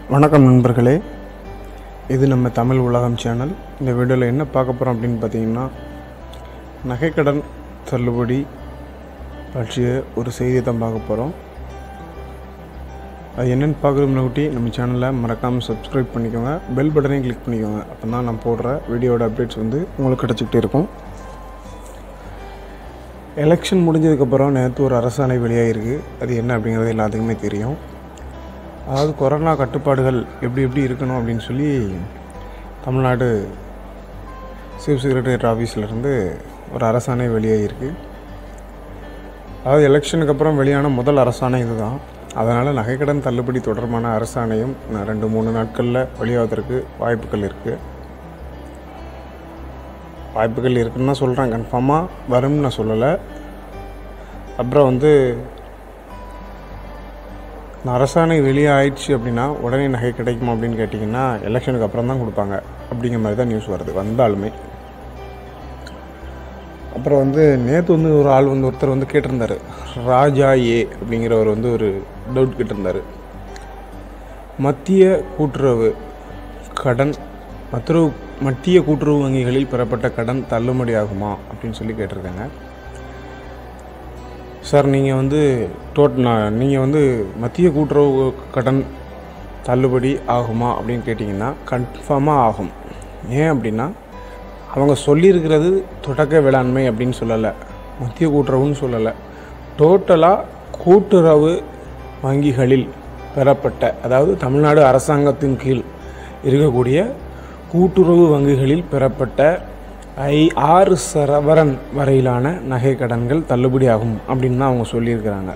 வணக்கம் நண்பர்களே இது நம்ம தமிழ் உலகம் சேனல் இந்த வீடியோவில் என்ன பார்க்க போகிறோம் அப்படின்னு பார்த்தீங்கன்னா நகைக்கடன் தள்ளுபடி பற்றிய ஒரு செய்தியை தான் பார்க்க போகிறோம் அது என்னென்னு பார்க்குறது முன்னாடி நம்ம சேனலை மறக்காமல் சப்ஸ்கிரைப் பண்ணிக்கோங்க பெல் பட்டனையும் கிளிக் பண்ணிக்கோங்க அப்போ தான் நான் போடுற வீடியோட அப்டேட்ஸ் வந்து உங்களுக்கு கிடச்சிக்கிட்டே இருக்கும் எலெக்ஷன் முடிஞ்சதுக்கப்புறம் நேற்று ஒரு அரசாணை வெளியாகிருக்கு அது என்ன அப்படிங்கிறது எல்லாத்துக்குமே தெரியும் அதாவது கொரோனா கட்டுப்பாடுகள் எப்படி எப்படி இருக்கணும் அப்படின்னு சொல்லி தமிழ்நாடு சீஃப் செக்ரட்டரியேட் ஆஃபீஸ்லேருந்து ஒரு அரசாணை வெளியாகிருக்கு அதாவது எலெக்ஷனுக்கு அப்புறம் வெளியான முதல் அரசாணை இதுதான் அதனால் நகைக்கடன் தள்ளுபடி தொடர்பான அரசாணையும் நான் ரெண்டு மூணு நாட்களில் வெளியாவதற்கு வாய்ப்புகள் இருக்குது வாய்ப்புகள் இருக்குன்னு தான் சொல்கிறேன் கன்ஃபார்மாக வரும்னு நான் சொல்லலை அப்புறம் வந்து இந்த அரசாணை வெளியே ஆயிடுச்சு அப்படின்னா உடனே நகை கிடைக்குமா அப்படின்னு கேட்டிங்கன்னா எலெக்ஷனுக்கு அப்புறம் தான் கொடுப்பாங்க அப்படிங்கிற மாதிரி தான் நியூஸ் வருது வந்தாலுமே அப்புறம் வந்து நேற்று வந்து ஒரு ஆள் வந்து ஒருத்தர் வந்து கேட்டிருந்தாரு ராஜா ஏ அப்படிங்கிறவர் வந்து ஒரு டவுட் கேட்டிருந்தார் மத்திய கூட்டுறவு கடன் மத்திய மத்திய கூட்டுறவு வங்கிகளில் பெறப்பட்ட கடன் தள்ளுபடி ஆகுமா அப்படின்னு சொல்லி கேட்டிருக்காங்க சார் நீங்கள் வந்து டோட் நான் நீங்கள் வந்து மத்திய கூட்டுறவு கடன் தள்ளுபடி ஆகுமா அப்படின்னு கேட்டிங்கன்னா கன்ஃபார்மாக ஆகும் ஏன் அப்படின்னா அவங்க சொல்லியிருக்கிறது தொடக்க வேளாண்மை அப்படின்னு சொல்லலை மத்திய கூட்டுறவுன்னு சொல்லலை டோட்டலாக கூட்டுறவு வங்கிகளில் பெறப்பட்ட அதாவது தமிழ்நாடு அரசாங்கத்தின் கீழ் இருக்கக்கூடிய கூட்டுறவு வங்கிகளில் பெறப்பட்ட ஐ ஆறு சரவரன் வரையிலான நகை கடன்கள் தள்ளுபடி ஆகும் அப்படின்னு தான் அவங்க சொல்லியிருக்கிறாங்க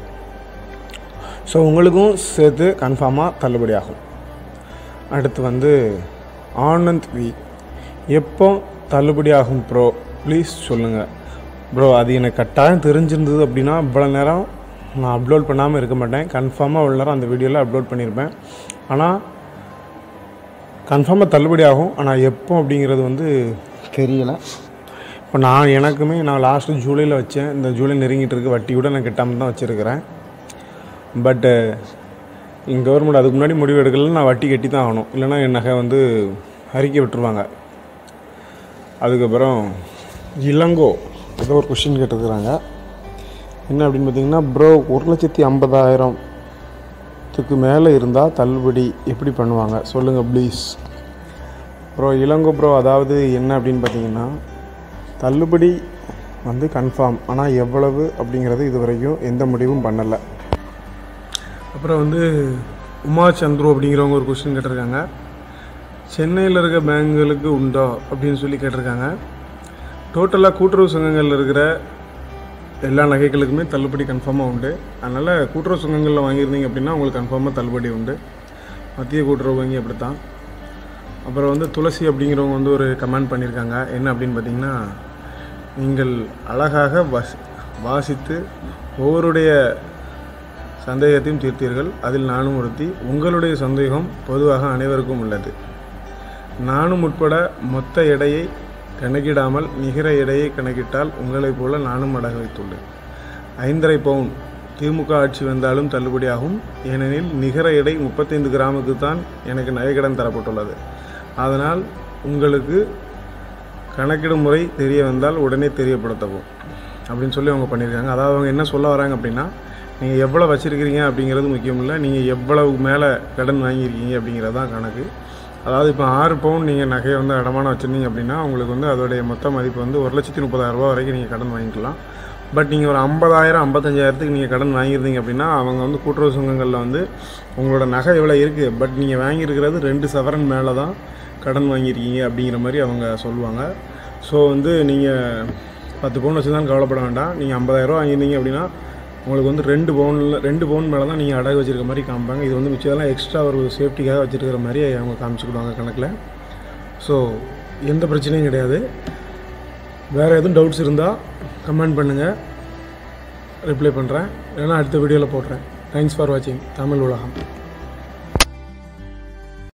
ஸோ உங்களுக்கும் சேர்த்து கன்ஃபார்மாக தள்ளுபடி ஆகும் அடுத்து வந்து ஆனந்த் வி எப்போ தள்ளுபடி ஆகும் ப்ரோ ப்ளீஸ் சொல்லுங்கள் ப்ரோ அது எனக்கு கட்டாயம் தெரிஞ்சிருந்தது அப்படின்னா இவ்வளோ நேரம் நான் அப்லோட் பண்ணாமல் இருக்க மாட்டேன் கன்ஃபார்மாக இவ்வளோ நேரம் அந்த வீடியோவில் அப்லோட் பண்ணியிருப்பேன் ஆனால் கன்ஃபார்மாக தள்ளுபடி ஆகும் ஆனால் எப்போ அப்படிங்கிறது வந்து தெரியலை இப்போ நான் எனக்குமே நான் லாஸ்ட்டு ஜூலையில் வச்சேன் இந்த ஜூலை நெருங்கிட்டு இருக்கு வட்டி கூட நான் கட்டாமல் தான் வச்சுருக்கிறேன் பட்டு எங்கள் கவர்மெண்ட் அதுக்கு முன்னாடி முடிவு எடுக்கல நான் வட்டி கட்டி தான் ஆகணும் இல்லைனா என் நகை வந்து அறிக்கை விட்டுருவாங்க அதுக்கப்புறம் இளங்கோ ஏதோ ஒரு கொஷின் கேட்டிருக்கிறாங்க என்ன அப்படின்னு பார்த்தீங்கன்னா ப்ரோ ஒரு லட்சத்தி ஐம்பதாயிரத்துக்கு மேலே இருந்தால் தள்ளுபடி எப்படி பண்ணுவாங்க சொல்லுங்கள் ப்ளீஸ் ப்ரோ இளங்கோ ப்ரோ அதாவது என்ன அப்படின்னு பார்த்தீங்கன்னா தள்ளுபடி வந்து கன்ஃபார்ம் ஆனால் எவ்வளவு அப்படிங்கிறது இது வரைக்கும் எந்த முடிவும் பண்ணலை அப்புறம் வந்து உமா சந்துரு அப்படிங்கிறவங்க ஒரு கொஸ்டின் கேட்டிருக்காங்க சென்னையில் இருக்க பேங்குகளுக்கு உண்டோ அப்படின்னு சொல்லி கேட்டிருக்காங்க டோட்டலாக கூட்டுறவு சங்கங்களில் இருக்கிற எல்லா நகைகளுக்குமே தள்ளுபடி கன்ஃபார்மாக உண்டு அதனால் கூட்டுறவு சங்கங்களில் வாங்கியிருந்தீங்க அப்படின்னா உங்களுக்கு கன்ஃபார்மாக தள்ளுபடி உண்டு மத்திய கூட்டுறவு வங்கி அப்படி தான் அப்புறம் வந்து துளசி அப்படிங்கிறவங்க வந்து ஒரு கமெண்ட் பண்ணியிருக்காங்க என்ன அப்படின்னு பார்த்தீங்கன்னா நீங்கள் அழகாக வஸ் வாசித்து ஒவ்வொருடைய சந்தேகத்தையும் தீர்த்தீர்கள் அதில் நானும் ஒருத்தி உங்களுடைய சந்தேகம் பொதுவாக அனைவருக்கும் உள்ளது நானும் உட்பட மொத்த எடையை கணக்கிடாமல் நிகர எடையை கணக்கிட்டால் உங்களைப் போல நானும் அடக வைத்துள்ளேன் ஐந்தரை பவுன் திமுக ஆட்சி வந்தாலும் தள்ளுபடியாகும் ஏனெனில் நிகர எடை முப்பத்தைந்து கிராமுக்கு தான் எனக்கு நகைக்கடன் தரப்பட்டுள்ளது அதனால் உங்களுக்கு கணக்கிடும் முறை தெரிய வந்தால் உடனே தெரியப்படுத்தவும் அப்படின்னு சொல்லி அவங்க பண்ணியிருக்காங்க அதாவது அவங்க என்ன சொல்ல வராங்க அப்படின்னா நீங்கள் எவ்வளோ வச்சுருக்கிறீங்க அப்படிங்கிறது முக்கியம் இல்லை நீங்கள் எவ்வளவு மேலே கடன் வாங்கியிருக்கீங்க அப்படிங்கிறது தான் கணக்கு அதாவது இப்போ ஆறு பவுன் நீங்கள் நகையை வந்து அடமானம் வச்சுருந்தீங்க அப்படின்னா உங்களுக்கு வந்து அதோடைய மொத்த மதிப்பு வந்து ஒரு லட்சத்தி முப்பதாயிரரூபா வரைக்கும் நீங்கள் கடன் வாங்கிக்கலாம் பட் நீங்கள் ஒரு ஐம்பதாயிரம் ஐம்பத்தஞ்சாயிரத்துக்கு நீங்கள் கடன் வாங்கியிருந்தீங்க அப்படின்னா அவங்க வந்து கூட்டுறவு சங்கங்களில் வந்து உங்களோட நகை எவ்வளோ இருக்குது பட் நீங்கள் வாங்கியிருக்கிறது ரெண்டு சவரன் மேலே தான் கடன் வாங்கியிருக்கீங்க அப்படிங்கிற மாதிரி அவங்க சொல்லுவாங்க ஸோ வந்து நீங்கள் பத்து பவுன் வச்சு தான் கவலைப்பட வேண்டாம் நீங்கள் ஐம்பதாயிரரூவா வாங்கியிருந்தீங்க அப்படின்னா உங்களுக்கு வந்து ரெண்டு பவுனில் ரெண்டு பவுன் மேலே தான் நீங்கள் அடகு வச்சுருக்க மாதிரி காமிப்பாங்க இது வந்து மிச்சதெல்லாம் எக்ஸ்ட்ரா ஒரு சேஃப்டிக்காக வச்சுருக்கிற மாதிரி அவங்க காமிச்சுக்கிடுவாங்க கணக்கில் ஸோ எந்த பிரச்சனையும் கிடையாது வேறு எதுவும் டவுட்ஸ் இருந்தால் கமெண்ட் பண்ணுங்கள் ரிப்ளை பண்ணுறேன் இல்லைனா அடுத்த வீடியோவில் போடுறேன் தேங்க்ஸ் ஃபார் வாட்சிங் தமிழ் உலகம்